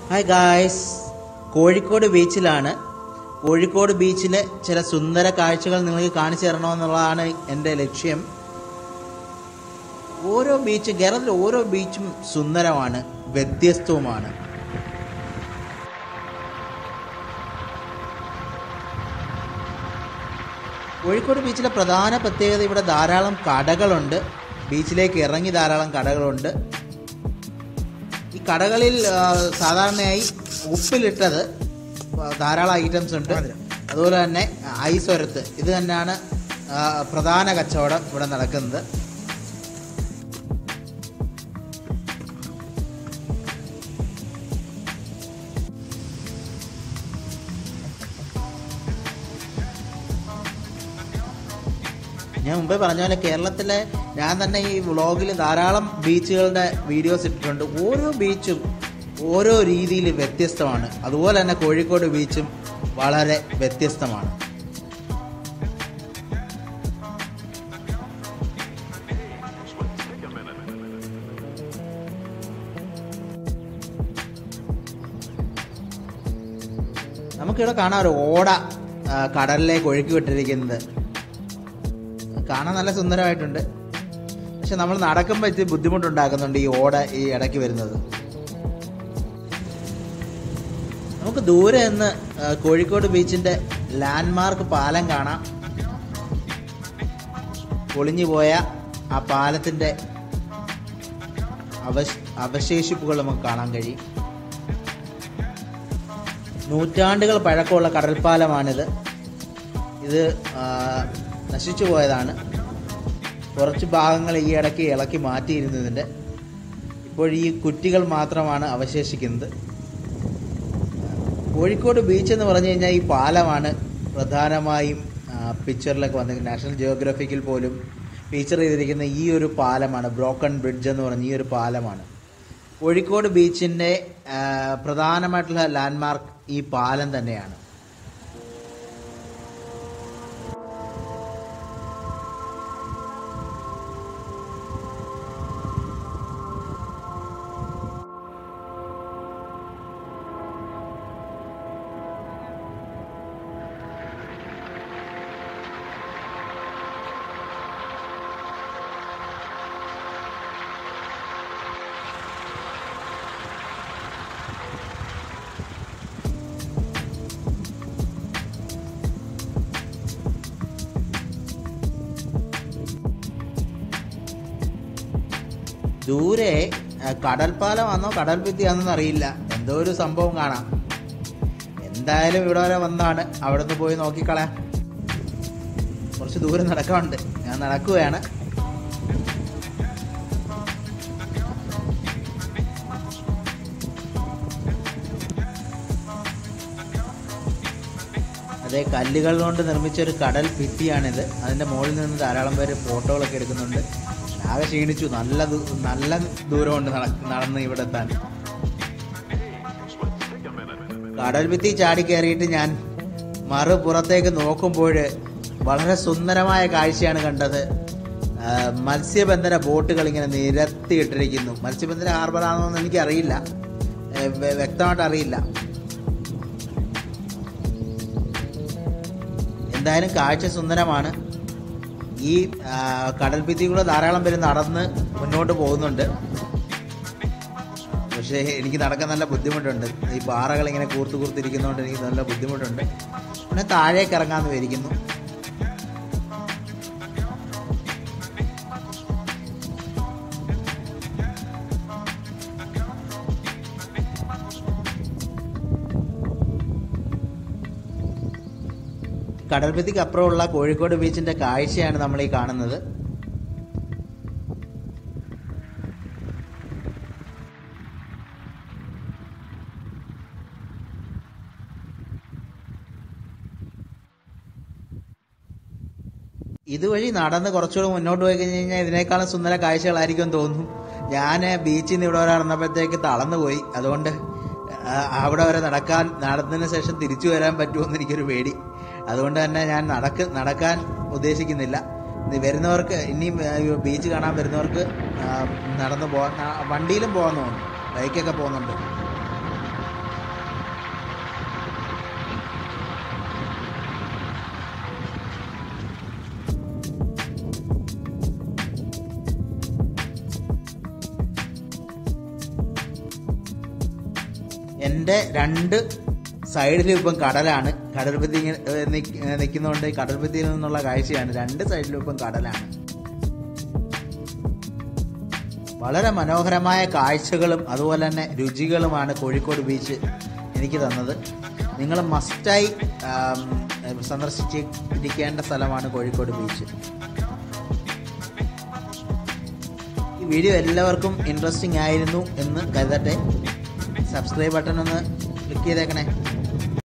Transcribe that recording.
hi guys Kozhikode ബീച്ചിലാണ് കോഴിക്കോട് ബീച്ചിലെ ചില സുന്ദര കാഴ്ചകൾ നിങ്ങൾക്ക് കാണിച്ചു തരണമെന്നുള്ളതാണ് എൻ്റെ ലക്ഷ്യം ഓരോ ബീച്ച് കേരളത്തിലെ ഓരോ ബീച്ചും സുന്ദരമാണ് വ്യത്യസ്തവുമാണ് കോഴിക്കോട് ബീച്ചിലെ പ്രധാന പ്രത്യേകത ഇവിടെ ധാരാളം കടകളുണ്ട് ബീച്ചിലേക്ക് ഇറങ്ങി ധാരാളം കടകളുണ്ട് ഈ കടകളിൽ ആ, സാധാരണയായി ഉപ്പിലിട്ടത് ധാരാളം ഐറ്റംസ് ഉണ്ട് അതുപോലെ തന്നെ ഐസ് ഒരത്ത് ഇത് തന്നെയാണ് ആ, പ്രധാന കച്ചവടം ഇവിടെ നടക്കുന്നത് ഞാൻ മുമ്പേ പറഞ്ഞ പോലെ കേരളത്തിലെ ഞാൻ തന്നെ ഈ വ്ളോഗിൽ ധാരാളം ബീച്ചുകളുടെ വീഡിയോസ് ഇട്ടിട്ടുണ്ട് ഓരോ ബീച്ചും ഓരോ രീതിയിൽ വ്യത്യസ്തമാണ് അതുപോലെ തന്നെ കോഴിക്കോട് ബീച്ചും വളരെ വ്യത്യസ്തമാണ് നമുക്കിവിടെ കാണാം ഒരു ഓട ആ, കടലിലേക്ക് ഒഴുക്കി വിട്ടിരിക്കുന്നത് കാണാൻ നല്ല സുന്ദരമായിട്ടുണ്ട് പക്ഷെ നമ്മൾ നടക്കുമ്പോൾ ഇത്തിരി ബുദ്ധിമുട്ടുണ്ടാക്കുന്നുണ്ട് ഈ ഓട ഈ ഇടയ്ക്ക് വരുന്നത് നമുക്ക് ദൂരെ നിന്ന് ആ, കോഴിക്കോട് ബീച്ചിന്റെ ലാൻഡ്മാർക്ക് പാലം കാണാം പൊളിഞ്ഞു പോയ ആ പാലത്തിന്റെ അവശ് അവശേഷിപ്പുകൾ നമുക്ക് കാണാൻ കഴിയും നൂറ്റാണ്ടുകൾ പഴക്കമുള്ള കടൽപ്പാലമാണിത് ഇത് ആ, നശിച്ചു പോയതാണ് കുറച്ച് ഭാഗങ്ങൾ ഈ ഇടയ്ക്ക് ഇളക്കി മാറ്റിയിരുന്നതിൻ്റെ ഇപ്പോൾ ഈ കുറ്റികൾ മാത്രമാണ് അവശേഷിക്കുന്നത് കോഴിക്കോട് ബീച്ച് എന്ന് പറഞ്ഞു കഴിഞ്ഞാൽ ഈ പാലമാണ് പ്രധാനമായും ആ, പിക്ചറിലൊക്കെ വന്നത് നാഷണൽ ജിയോഗ്രഫിക്കിൽ പോലും ഫീച്ചർ ചെയ്തിരിക്കുന്ന ഈ ഒരു പാലമാണ് ബ്രോക്കൺ ബ്രിഡ്ജ് എന്ന് പറഞ്ഞ ഈ ഒരു പാലമാണ് കോഴിക്കോട് ബീച്ചിൻ്റെ ആ, പ്രധാനമായിട്ടുള്ള ലാൻഡ്മാർക്ക് ഈ പാലം തന്നെയാണ് ദൂരെ ആ, കടൽപ്പാലമാണോ കടൽ ഭിത്തിയാണെന്ന് അറിയില്ല എന്തോ ഒരു സംഭവം കാണാം എന്തായാലും ഇവിടെ വരെ വന്നാണ് അവിടെ നിന്ന് പോയി നോക്കിക്കളയാം കുറച്ച് ദൂരം നടക്കാനുണ്ട് ഞാൻ നടക്കുകയാണ് അതേ കല്ലുകൾ കൊണ്ട് നിർമ്മിച്ച ഒരു കടൽ ഭിത്തിയാണിത് അതിന്റെ മുകളിൽ നിന്ന് ധാരാളം പേര് ഫോട്ടോകളൊക്കെ എടുക്കുന്നുണ്ട് ആകെ ക്ഷീണിച്ചു നല്ല ദൂ- നല്ല ദൂരമുണ്ട് നട- നടന്ന് ഇവിടെ എത്താൻ കടൽ ഭിത്തി ചാടി കയറിയിട്ട് ഞാൻ മറുപുറത്തേക്ക് നോക്കുമ്പോൾ വളരെ സുന്ദരമായ കാഴ്ചയാണ് കണ്ടത് ആ, മത്സ്യബന്ധന ബോട്ടുകൾ ഇങ്ങനെ നിരത്തിയിട്ടിരിക്കുന്നു മത്സ്യബന്ധന ഹാർബറാണോ എന്ന് എനിക്കറിയില്ല ഏ, വ്യ- വ്യക്തമായിട്ട് അറിയില്ല എന്തായാലും കാഴ്ച സുന്ദരമാണ് ഈ ആ, കടൽ ഭിത്തികൂടെ ധാരാളം പേര് നടന്ന് മുന്നോട്ട് പോകുന്നുണ്ട് പക്ഷേ എനിക്ക് നടക്കാൻ നല്ല ബുദ്ധിമുട്ടുണ്ട് ഈ പാറകൾ ഇങ്ങനെ കൂർത്ത് കൂർത്തിരിക്കുന്നതുകൊണ്ട് എനിക്ക് നല്ല ബുദ്ധിമുട്ടുണ്ട് പിന്നെ താഴേക്ക് ഇറങ്ങാമെന്ന് വിചാരിക്കുന്നു കടൽഭിത്തിക്ക് അപ്പുറമുള്ള കോഴിക്കോട് ബീച്ചിന്റെ കാഴ്ചയാണ് നമ്മൾ ഈ കാണുന്നത് ഇതുവഴി നടന്ന് കുറച്ചുകൂടി മുന്നോട്ട് പോയി കഴിഞ്ഞ് കഴിഞ്ഞാൽ ഇതിനേക്കാളും സുന്ദര കാഴ്ചകളായിരിക്കും തോന്നുന്നു ഞാൻ ബീച്ചിൽ നിന്ന് ഇവിടെ വരെ നടന്നപ്പോഴത്തേക്ക് തളർന്നു പോയി അതുകൊണ്ട് ആ, അവിടെ വരെ നടക്കാൻ നടന്നതിന് ശേഷം തിരിച്ചു വരാൻ പറ്റുമെന്ന് എനിക്കൊരു പേടി അതുകൊണ്ട് തന്നെ ഞാൻ നടക്ക് നടക്കാൻ ഉദ്ദേശിക്കുന്നില്ല ഇനി വരുന്നവർക്ക് ഇനിയും ആ, ഈ ബീച്ച് കാണാൻ വരുന്നവർക്ക് ആ, നടന്നു പോകാൻ ആ, വണ്ടിയിലും പോകാൻ തോന്നുന്നു ബൈക്കൊക്കെ പോകുന്നുണ്ട് എൻ്റെ രണ്ട് സൈഡിലും ഇപ്പം കടലാണ് കടൽഭിത്തി ഇങ്ങനെ, ഏ, നിക്ക്- ഏ, നിൽക്കുന്നതുകൊണ്ട് കടൽഭിത്തിയിൽ നിന്നുള്ള കാഴ്ചയാണ് രണ്ട് സൈഡിലും ഇപ്പം കടലാണ് വളരെ മനോഹരമായ കാഴ്ചകളും അതുപോലെ തന്നെ രുചികളുമാണ് കോഴിക്കോട് ബീച്ച് എനിക്ക് തന്നത് നിങ്ങൾ മസ്റ്റായി ആം, സന്ദർശിച്ചിരിക്കേണ്ട സ്ഥലമാണ് കോഴിക്കോട് ബീച്ച് ഈ വീഡിയോ എല്ലാവർക്കും ഇൻട്രസ്റ്റിംഗ് ആയിരുന്നു എന്ന് കരുതട്ടെ സബ്സ്ക്രൈബ് ബട്ടൺ ഒന്ന് ക്ലിക്ക് ചെയ്തേക്കണേ